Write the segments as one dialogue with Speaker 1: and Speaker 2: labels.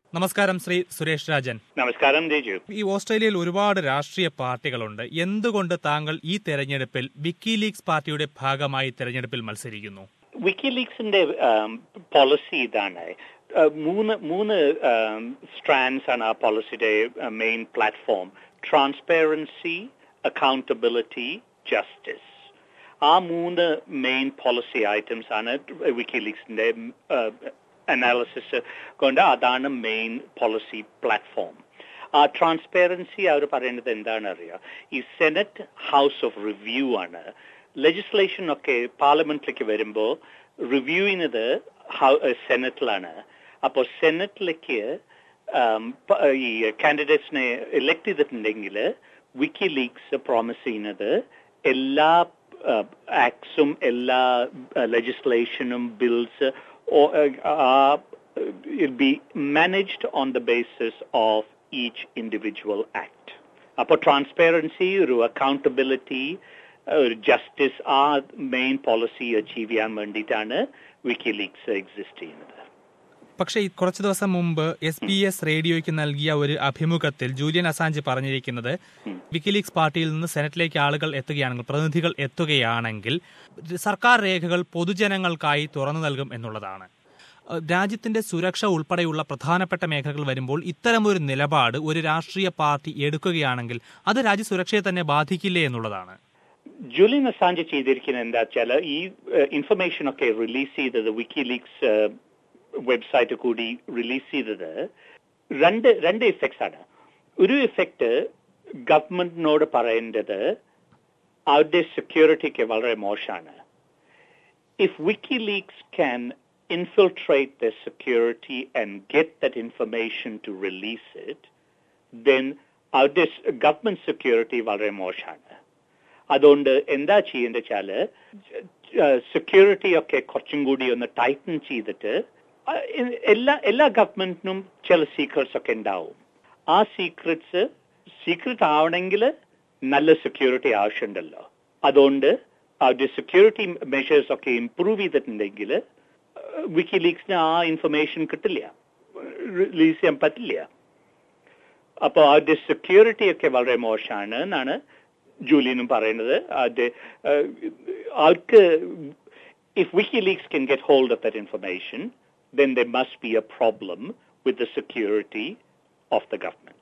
Speaker 1: നമസ്കാരം ശ്രീ സുരേഷ് രാജൻ
Speaker 2: നമസ്കാരം രജു
Speaker 1: ഈ ഓസ്ട്രേലിയയിൽ ഒരുപാട് രാഷ്ട്രീയ പാർട്ടികളുണ്ട് എന്തുകൊണ്ട് താങ്കൾ ഈ തെരഞ്ഞെടുപ്പിൽ വിക്കിലീഗ്സ് പാർട്ടിയുടെ ഭാഗമായി തെരഞ്ഞെടുപ്പിൽ മത്സരിക്കുന്നു
Speaker 2: വിക്കിലീക്സിന്റെ പോളിസി ഇതാണ് Uh, മൂന്ന് മൂന്ന് സ്ട്രാൻഡ്സ് ആണ് ആ പോളിസിയുടെ main platform transparency accountability justice ആ മൂന്ന് മെയിൻ പോളിസി ഐറ്റംസ് ആണ് വിക്കിലീക്സിന്റെ അനാലിസിസ് കൊണ്ട് അതാണ് മെയിൻ പോളിസി പ്ലാറ്റ്ഫോം ആ ട്രാൻസ്പെറൻസി അവർ പറയുന്നത് എന്താണ് അറിയാം ഈ സെനറ്റ് ഹൗസ് ഓഫ് റിവ്യൂ ആണ് ലെജിസ്ലേഷൻ ഒക്കെ പാർലമെന്റിലേക്ക് വരുമ്പോൾ റിവ്യൂ ചെയ്യുന്നത് സെനറ്റിലാണ് അപ്പോൾ സെനറ്റിലേക്ക് ഈ കാൻഡിഡേറ്റ്സിനെ ഇലക്ട് ചെയ്തിട്ടുണ്ടെങ്കിൽ വിക്കി ലീഗ്സ് പ്രോമിസ് ചെയ്യുന്നത് എല്ലാ ആക്ട്സും എല്ലാ ലെജിസ്ലേഷനും bills will be managed on the basis of each individual act അപ്പോൾ ട്രാൻസ്പെറൻസി ഒരു അക്കൗണ്ടബിലിറ്റി ഒരു ജസ്റ്റിസ് ആ മെയിൻ പോളിസി അച്ചീവ് ചെയ്യാൻ വേണ്ടിയിട്ടാണ് വിക്കി ലീഗ്സ് എക്സിസ്റ്റ് ചെയ്യുന്നത്
Speaker 1: പക്ഷേ കുറച്ചു ദിവസം മുമ്പ് എസ് പി എസ് റേഡിയോയ്ക്ക് നൽകിയ ഒരു അഭിമുഖത്തിൽ ജൂലിയൻ അസാഞ്ച് പറഞ്ഞിരിക്കുന്നത് വിക്കിലീഗ്സ് പാർട്ടിയിൽ നിന്ന് സെനറ്റിലേക്ക് ആളുകൾ എത്തുകയാണെങ്കിൽ പ്രതിനിധികൾ എത്തുകയാണെങ്കിൽ സർക്കാർ രേഖകൾ പൊതുജനങ്ങൾക്കായി തുറന്നു നൽകും എന്നുള്ളതാണ് രാജ്യത്തിന്റെ സുരക്ഷ ഉൾപ്പെടെയുള്ള പ്രധാനപ്പെട്ട മേഖലകൾ വരുമ്പോൾ ഇത്തരമൊരു നിലപാട് ഒരു രാഷ്ട്രീയ പാർട്ടി എടുക്കുകയാണെങ്കിൽ അത് രാജ്യസുരക്ഷയെ തന്നെ ബാധിക്കില്ലേ എന്നുള്ളതാണ്
Speaker 2: ജൂലിയൻ അസാഞ്ച് ചെയ്തിരിക്കുന്നത് എന്താ വെച്ചാൽ ഈ ഇൻഫർമേഷൻ ഒക്കെ റിലീസ് ചെയ്തത് വിക്കിലീഗ്സ് വെബ്സൈറ്റ് കൂടി റിലീസ് ചെയ്തത് രണ്ട് രണ്ട് ഇഫക്ട്സ് ആണ് ഒരു ഇഫക്റ്റ് ഗവൺമെന്റിനോട് പറയേണ്ടത് അവരുടെ സെക്യൂരിറ്റിക്ക് വളരെ മോശമാണ് if WikiLeaks can infiltrate their security and get that information to release it, then അവരുടെ ഗവൺമെന്റ് സെക്യൂരിറ്റി വളരെ മോശമാണ് അതുകൊണ്ട് എന്താ ചെയ്യേണ്ട വെച്ചാല് സെക്യൂരിറ്റി ഒക്കെ കുറച്ചും കൂടി ഒന്ന് ടൈറ്റൻ ചെയ്തിട്ട് എല്ലാ എല്ലാ ഗവൺമെന്റിനും ചില സീക്രട്സ് ഒക്കെ ഉണ്ടാവും ആ സീക്രട്സ് സീക്രട്ട് ആവണമെങ്കിൽ നല്ല സെക്യൂരിറ്റി ആവശ്യമുണ്ടല്ലോ അതുകൊണ്ട് അവരുടെ സെക്യൂരിറ്റി മെഷേഴ്സ് ഒക്കെ ഇംപ്രൂവ് ചെയ്തിട്ടുണ്ടെങ്കിൽ വിക്കിലീക്സിന് ആ ഇൻഫർമേഷൻ കിട്ടില്ല റിലീസ് ചെയ്യാൻ പറ്റില്ല അപ്പോൾ അവരുടെ സെക്യൂരിറ്റി ഒക്കെ വളരെ മോശമാണ് എന്നാണ് ജൂലിയനും പറയുന്നത് അത് അവർക്ക് if WikiLeaks can get hold of that information then there must be a problem with the security of the government.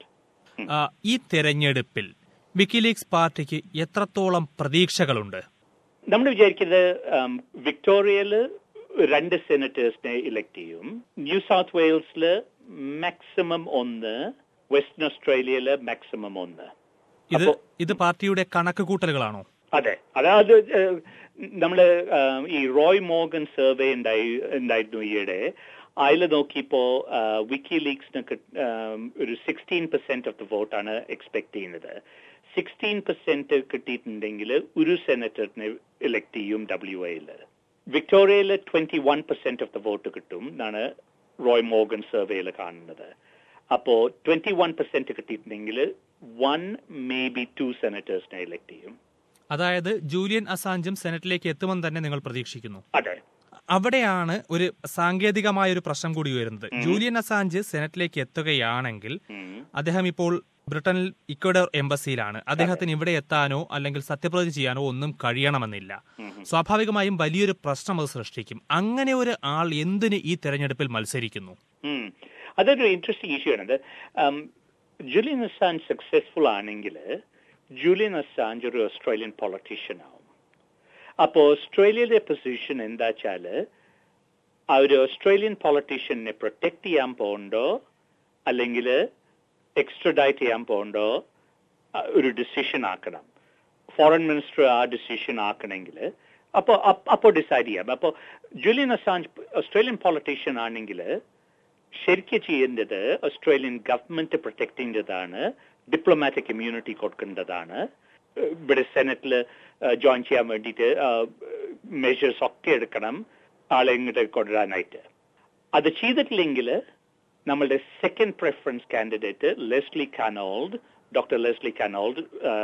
Speaker 1: ഈ തെരഞ്ഞെടുപ്പിൽ വിക്കിലീക്സ് പാർട്ടിക്ക് എത്രത്തോളം പ്രതീക്ഷകളുണ്ട്
Speaker 2: നമ്മൾ വിചാരിക്കുന്നത് വിക്ടോറിയയിൽ രണ്ട് സെനറ്റേഴ്സിനെ ഇലക്ട് ചെയ്യും ന്യൂ സൗത്ത് വെയിൽസിൽ മാക്സിമം ഒന്ന് വെസ്റ്റേൺ ഓസ്ട്രേലിയയില് മാക്സിമം ഒന്ന്
Speaker 1: ഇത് ഇത് പാർട്ടിയുടെ കണക്ക് കൂട്ടലുകളാണോ
Speaker 2: അതെ അതായത് നമ്മള് ഈ റോയ് മോഗൻ സർവേ ഉണ്ടായി ഉണ്ടായിരുന്നു ഈയിടെ അതിൽ നോക്കിയപ്പോ വിക്കി ലീഗ്സിന് ഒരു സിക്സ്റ്റീൻ പെർസെന്റ് ഓഫ് ദ വോട്ടാണ് എക്സ്പെക്ട് ചെയ്യുന്നത് സിക്സ്റ്റീൻ പെർസെന്റ് കിട്ടിയിട്ടുണ്ടെങ്കിൽ ഒരു സെനറ്ററിനെ ഇലക്ട് ചെയ്യും ഡബ്ല്യു എയില് വിക്ടോറിയയിൽ twenty one percent of the vote കിട്ടും എന്നാണ് റോയ് മോഗൻ സർവേയിൽ കാണുന്നത് അപ്പോ ട്വന്റി വൺ പെർസെന്റ് കിട്ടിയിട്ടുണ്ടെങ്കിൽ വൺ മേ ബി ടു സെനറ്റേഴ്സിനെ ഇലക്ട് ചെയ്യും
Speaker 1: അതായത് ജൂലിയൻ അസാഞ്ചും സെനറ്റിലേക്ക് എത്തുമെന്ന് തന്നെ നിങ്ങൾ പ്രതീക്ഷിക്കുന്നു
Speaker 2: അതെ
Speaker 1: അവിടെയാണ് ഒരു സാങ്കേതികമായ ഒരു പ്രശ്നം കൂടി വരുന്നത് ജൂലിയൻ അസാഞ്ച് സെനറ്റിലേക്ക് എത്തുകയാണെങ്കിൽ അദ്ദേഹം ഇപ്പോൾ ബ്രിട്ടനിൽ ഇക്വഡർ എംബസിയിലാണ് അദ്ദേഹത്തിന് ഇവിടെ എത്താനോ അല്ലെങ്കിൽ സത്യപ്രതിജ്ഞ ചെയ്യാനോ ഒന്നും കഴിയണമെന്നില്ല സ്വാഭാവികമായും വലിയൊരു പ്രശ്നം അത് സൃഷ്ടിക്കും അങ്ങനെ ഒരു ആൾ എന്തിന് ഈ തെരഞ്ഞെടുപ്പിൽ മത്സരിക്കുന്നു
Speaker 2: അതൊരു ഇൻട്രസ്റ്റിംഗ് ഇഷ്യൂ ആണ് ജൂലിയൻ അസാഞ്ച് സക്സസ്ഫുൾ ആണെങ്കിൽ ജൂലിയൻ അസാഞ്ച് ഒരു ഓസ്ട്രേലിയൻ പൊളിറ്റീഷ്യൻ ആവും അപ്പോൾ ഓസ്ട്രേലിയയുടെ പൊസിഷൻ എന്താ വെച്ചാല് ആ ഒരു ഓസ്ട്രേലിയൻ പൊളിറ്റീഷ്യനെ പ്രൊട്ടക്ട് ചെയ്യാൻ പോകണ്ടോ അല്ലെങ്കിൽ എക്സ്ട്രഡൈറ്റ് ചെയ്യാൻ പോകണ്ടോ ഒരു ഡിസിഷൻ ആക്കണം ഫോറിൻ മിനിസ്റ്റർ ആ ഡിസിഷൻ ആക്കണമെങ്കിൽ അപ്പോൾ അപ്പോൾ ഡിസൈഡ് ചെയ്യാം അപ്പോൾ ജൂലിയൻ അസാഞ്ച് ഓസ്ട്രേലിയൻ പൊളിറ്റീഷ്യൻ ആണെങ്കിൽ ശരിക്കും ചെയ്യേണ്ടത് ഓസ്ട്രേലിയൻ ഗവൺമെന്റ് പ്രൊട്ടക്ട് ചെയ്യേണ്ടതാണ് ഡിപ്ലോമാറ്റിക് ഇമ്മ്യൂണിറ്റി കൊടുക്കേണ്ടതാണ് ഇവിടെ സെനറ്റിൽ ജോയിൻ ചെയ്യാൻ വേണ്ടിയിട്ട് മെഷേഴ്സ് ഒക്കെ എടുക്കണം ആളെ ഇങ്ങോട്ട് കൊണ്ടുവരാനായിട്ട് അത് ചെയ്തിട്ടില്ലെങ്കിൽ നമ്മളുടെ second preference candidate Leslie Cannold doctor Leslie Cannold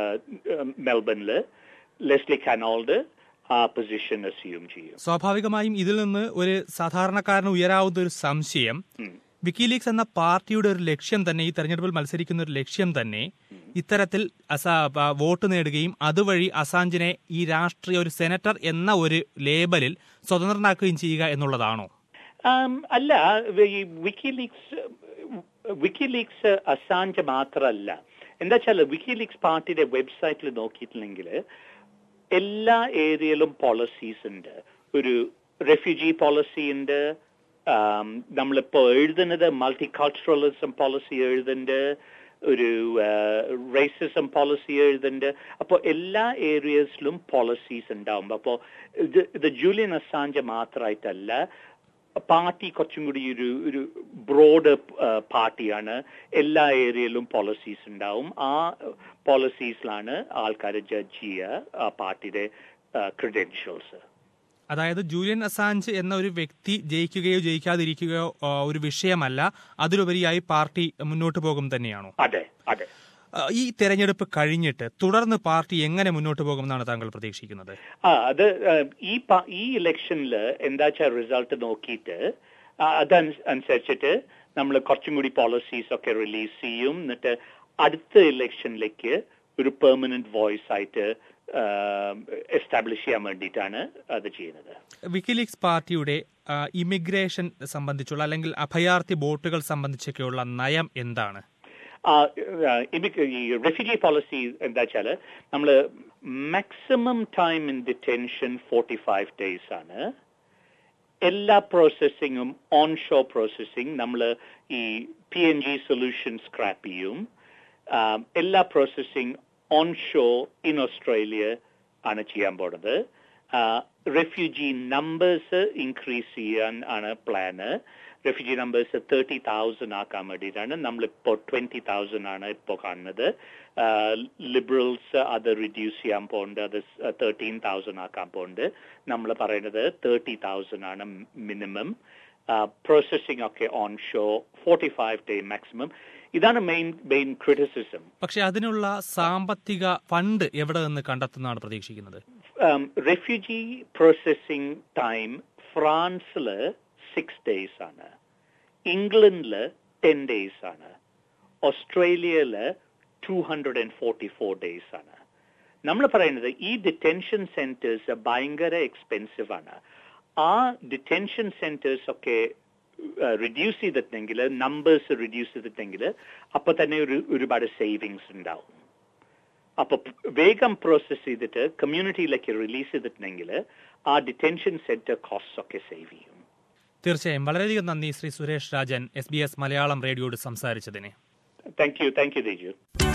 Speaker 2: മെൽബണിൽ ലെസ്ലി കാനോൾഡ് ആ പൊസിഷൻ അസ്യൂം ചെയ്യും
Speaker 1: സ്വാഭാവികമായും ഇതിൽ നിന്ന് ഒരു സാധാരണക്കാരന് ഉയരാവുന്ന ഒരു സംശയം വിക്കിലീക്സ് എന്ന പാർട്ടിയുടെ ഒരു ലക്ഷ്യം തന്നെ ഈ തെരഞ്ഞെടുപ്പിൽ മത്സരിക്കുന്ന ഒരു ലക്ഷ്യം തന്നെ ഇത്തരത്തിൽ അസ- പ- വോട്ട് നേടുകയും അതുവഴി അസാഞ്ചിനെ ഈ രാഷ്ട്രീയ ഒരു സെനറ്റർ എന്ന ഒരു ലേബലിൽ സ്വതന്ത്രനാക്കുകയും ചെയ്യുക എന്നുള്ളതാണോ
Speaker 2: Um, അല്ല ഈ വിക്കിലീക്സ് വിക്കിലീക്സ് അസാഞ്ച് മാത്രമല്ല എന്താ വെച്ചാൽ വിക്കിലീക്സ് പാർട്ടിയുടെ വെബ്സൈറ്റിൽ നോക്കിയിട്ടില്ലെങ്കിൽ എല്ലാ ഏരിയയിലും പോളിസീസ് ഉണ്ട് ഒരു റെഫ്യൂജി പോളിസി ഉണ്ട് ആം, നമ്മളിപ്പോ എഴുതുന്നത് മൾട്ടി കൾച്ചറലിസം പോളിസി എഴുതുന്നുണ്ട് ഒരു റേസിസം പോളിസി എഴുതുന്നുണ്ട് അപ്പോൾ എല്ലാ ഏരിയസിലും പോളിസീസ് ഉണ്ടാവും അപ്പോൾ ഇത് ഇത് ജൂലിയൻ അസാഞ്ച് മാത്രമായിട്ടല്ല പാർട്ടി കുറച്ചും കൂടി ഒരു ഒരു ബ്രോഡ് പാർട്ടിയാണ് എല്ലാ ഏരിയയിലും പോളിസീസ് ഉണ്ടാവും ആ പോളിസീസിലാണ് ആൾക്കാരെ ജഡ്ജ് ചെയ്യുക ആ പാർട്ടിയുടെ ക്രെഡൻഷ്യൽസ്
Speaker 1: അതായത് ജൂലിയൻ അസാഞ്ച് എന്ന ഒരു വ്യക്തി ജയിക്കുകയോ ജയിക്കാതിരിക്കുകയോ ആ, ഒരു വിഷയമല്ല അതിലുപരിയായി പാർട്ടി മുന്നോട്ട് പോകും തന്നെയാണോ
Speaker 2: അതെ അതെ
Speaker 1: ആ, ഈ തെരഞ്ഞെടുപ്പ് കഴിഞ്ഞിട്ട് തുടർന്ന് പാർട്ടി എങ്ങനെ മുന്നോട്ട് പോകുമെന്നാണ് താങ്കൾ പ്രതീക്ഷിക്കുന്നത്
Speaker 2: ആ അത് ആ, ഈ പ- ഈ ഇലക്ഷനിൽ എന്താ വെച്ചാൽ റിസൾട്ട് നോക്കിയിട്ട് ആ, അതനുസരിച്ചിട്ട് നമ്മൾ കുറച്ചും കൂടി പോളിസീസ് ഒക്കെ റിലീസ് ചെയ്യും എന്നിട്ട് അടുത്ത ഇലക്ഷനിലേക്ക് ഒരു പെർമനന്റ് വോയിസ് ആയിട്ട് എസ്റ്റാബ്ലിഷ് ചെയ്യാൻ വേണ്ടിയിട്ടാണ് അത് ചെയ്യുന്നത്
Speaker 1: വിക്കിലീക്സ് പാർട്ടിയുടെ ആ, ഇമിഗ്രേഷൻ സംബന്ധിച്ചുള്ള അല്ലെങ്കിൽ അഭയാർത്ഥി ബോട്ടുകൾ സംബന്ധിച്ചൊക്കെയുള്ള നയം എന്താണ്
Speaker 2: ഈ റെഫ്യൂജി പോളിസി എന്താ വെച്ചാൽ നമ്മൾ maximum time in detention forty five days ആണ് എല്ലാ പ്രോസസ്സിങ്ങും ഓൺ ഷോ പ്രോസസ്സിംഗ് നമ്മൾ ഈ P N G solution scrap ചെയ്യും ആ, എല്ലാ processing onshore in Australia ആണ് ചെയ്യാൻ പോണത് റെഫ്യൂജി നമ്പേഴ്സ് ഇൻക്രീസ് ചെയ്യാൻ ആണ് plan refugee numbers thirty thousand ആക്കാൻ വേണ്ടിയിട്ടാണ് നമ്മളിപ്പോൾ ട്വന്റി തൗസൻഡ് ആണ് ഇപ്പോൾ കാണുന്നത് ലിബറൽസ് അത് റിഡ്യൂസ് ചെയ്യാൻ പോകുന്നുണ്ട് അത് തേർട്ടീൻ തൗസൻഡ് ആക്കാൻ പോകുന്നുണ്ട് നമ്മൾ പറയുന്നത് തേർട്ടി തൗസൻഡ് ആണ് മിനിമം പ്രോസസ്സിംഗ് ഒക്കെ onshore forty five day maximum ഇതാണ് മെയിൻ മെയിൻ ക്രിറ്റിസിസം
Speaker 1: പക്ഷെ അതിനുള്ള സാമ്പത്തിക ഫണ്ട് എവിടെ നിന്ന് കണ്ടെത്തുന്നതാണ് പ്രതീക്ഷിക്കുന്നത്
Speaker 2: റെഫ്യൂജി പ്രോസസ്സിംഗ് ടൈം ഫ്രാൻസിൽ സിക്സ് ഡേയ്സ് ആണ് ഇംഗ്ലണ്ടിൽ ടെൻ ഡേയ്സ് ആണ് ഓസ്ട്രേലിയയിൽ two hundred and forty four days ആണ് നമ്മൾ പറയുന്നത് ഈ ഡിറ്റൻഷൻ സെന്റേഴ്സ് ഭയങ്കര എക്സ്പെൻസീവ് ആണ് ആ ഡിറ്റൻഷൻ സെന്റേഴ്സ് ഒക്കെ റിഡ്യൂസ് ചെയ്തിട്ടുണ്ടെങ്കിൽ നമ്പേഴ്സ് റിഡ്യൂസ് ചെയ്തിട്ടുണ്ടെങ്കിൽ അപ്പൊ തന്നെ ഒരു ഒരുപാട് സേവിങ്സ് ഉണ്ടാവും അപ്പൊ വേഗം പ്രോസസ് ചെയ്തിട്ട് കമ്മ്യൂണിറ്റിയിലേക്ക് റിലീസ് ചെയ്തിട്ടുണ്ടെങ്കിൽ ആ ഡിറ്റൻഷൻ സെന്റർ കോസ്റ്റ് ഒക്കെ സേവ് ചെയ്യും
Speaker 1: തീർച്ചയായും വളരെയധികം നന്ദി Shri Suresh Rajan S B S Malayalam റേഡിയോയോട് സംസാരിച്ചതിന്
Speaker 2: താങ്ക് യു താങ്ക് യു ദേജു